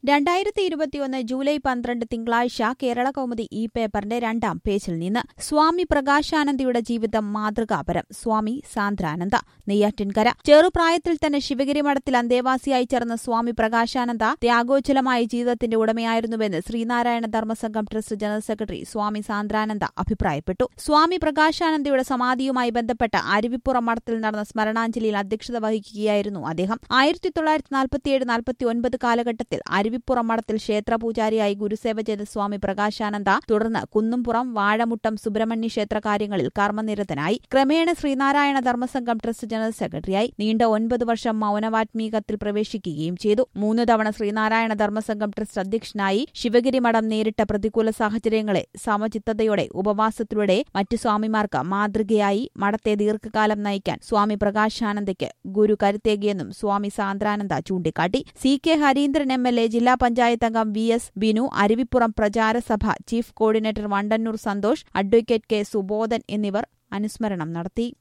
രണ്ടായിരത്തി ഇരുപത്തിയൊന്ന് ജൂലൈ പന്ത്രണ്ട് തിങ്കളാഴ്ച കേരള കൗമുദി ഈ പേപ്പറിന്റെ രണ്ടാം പേജിൽ നിന്ന് സ്വാമി പ്രകാശാനന്ദയുടെ ജീവിതം മാതൃകാപരം സ്വാമി സാന്ദ്രാനന്ദ നെയ്യാറ്റിൻകര ചെറുപ്രായത്തിൽ തന്നെ ശിവഗിരി മഠത്തിൽ അന്തേവാസിയായി ചേർന്ന സ്വാമി പ്രകാശാനന്ദ ത്യാഗോജ്വലമായ ജീവിതത്തിന്റെ ഉടമയായിരുന്നുവെന്ന് Sreenarayana Dharmasangham trust general secretary Swami Sandrananda അഭിപ്രായപ്പെട്ടു സ്വാമി പ്രകാശാനന്ദയുടെ സമാധിയുമായി ബന്ധപ്പെട്ട അരുവിപ്പുറം മഠത്തിൽ നടന്ന സ്മരണാഞ്ജലിയിൽ അധ്യക്ഷത വഹിക്കുകയായിരുന്നു അദ്ദേഹം ആയിരത്തി തൊള്ളായിരത്തി നാൽപ്പത്തിയേഴ് നാൽപ്പത്തി ഒൻപത് കാലഘട്ടത്തിൽ അരുവിപ്പുറം മഠത്തിൽ ക്ഷേത്രപൂജാരിയായി ഗുരുസേവ ചെയ്ത സ്വാമി പ്രകാശാനന്ദ തുടർന്ന് കുന്നുംപുറം വാഴമുട്ടം സുബ്രഹ്മണ്യ ക്ഷേത്ര കാര്യങ്ങളിൽ കർമ്മനിരതനായി ക്രമേണ ശ്രീനാരായണ ധർമ്മസംഘം ട്രസ്റ്റ് ജനറൽ സെക്രട്ടറിയായി നീണ്ട ഒൻപത് വർഷം മൌനവാത്മീകത്തിൽ പ്രവേശിക്കുകയും ചെയ്തു മൂന്ന് തവണ ശ്രീനാരായണ ധർമ്മസംഘം ട്രസ്റ്റ് അധ്യക്ഷനായി ശിവഗിരി മഠം നേരിട്ട പ്രതികൂല സാഹചര്യങ്ങളെ സമചിത്തതയോടെ ഉപവാസത്തിലൂടെ മറ്റു സ്വാമിമാർക്ക് മാതൃകയായി മഠത്തെ ദീർഘകാലം നയിക്കാൻ സ്വാമി പ്രകാശാനന്ദയ്ക്ക് ഗുരു കരുത്തേകിയെന്നും സ്വാമി സാന്ദ്രാനന്ദ ചൂണ്ടിക്കാട്ടി C K Harindran M L A ജില്ലാ പഞ്ചായത്ത് അംഗം V S Binu Aruvippuram Pracharasabha chief coordinator Vandannur Santhosh advocate K Subodhan എന്നിവർ അനുസ്മരണം നടത്തി